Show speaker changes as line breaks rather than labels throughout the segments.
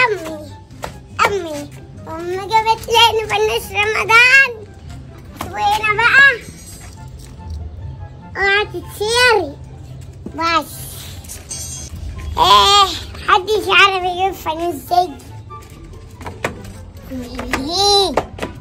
أمي أمي أمي جابت لي فانوس رمضان وهنا بقى وهتتشيري بس ايه محدش يعرف يجيب فانوس زي دي.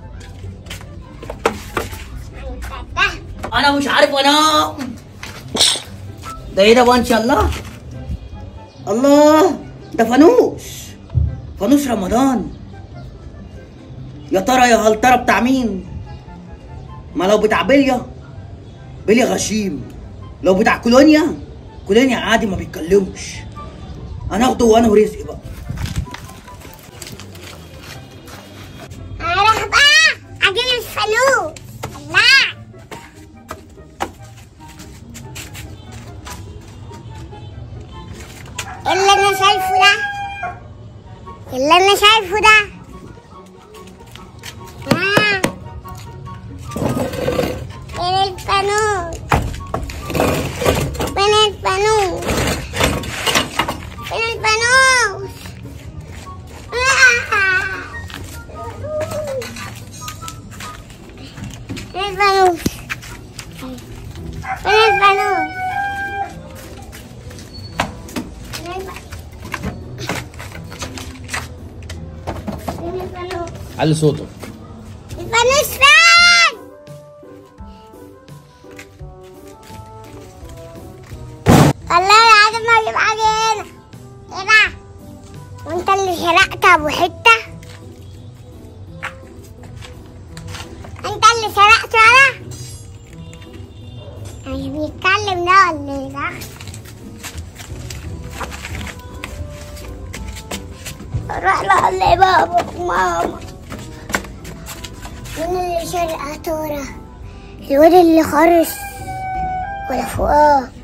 انا مش عارف انام ده ايه ده بقى ان شاء الله الله ده فانوس فانوس رمضان يا ترى يا هل ترى بتاع مين ما لو بتاع بليا بليا غشيم لو بتاع كولونيا كولونيا عادي ما بيتكلمش هناخده وانا ورزقي بقى
هروح بقى اجيب الفانوس الله إيه اللي انا شايفه ده اللي انا شايفه ده آه. فين الفانوس فين الفانوس فين الفانوس آه. فين الفانوس فين الفانوس فين الف- فين الفانوس
علي صوتك
الفانوس فين والله العظيم ما اجيب حاجه هنا ايه ده وانت اللي سرقت ابو حته انت اللي سرقت انا مش بيتكلم ده ولا ايه ده اروح له بابا وماما مين اللي سرق تورا الواد اللي خرس ولا فؤاد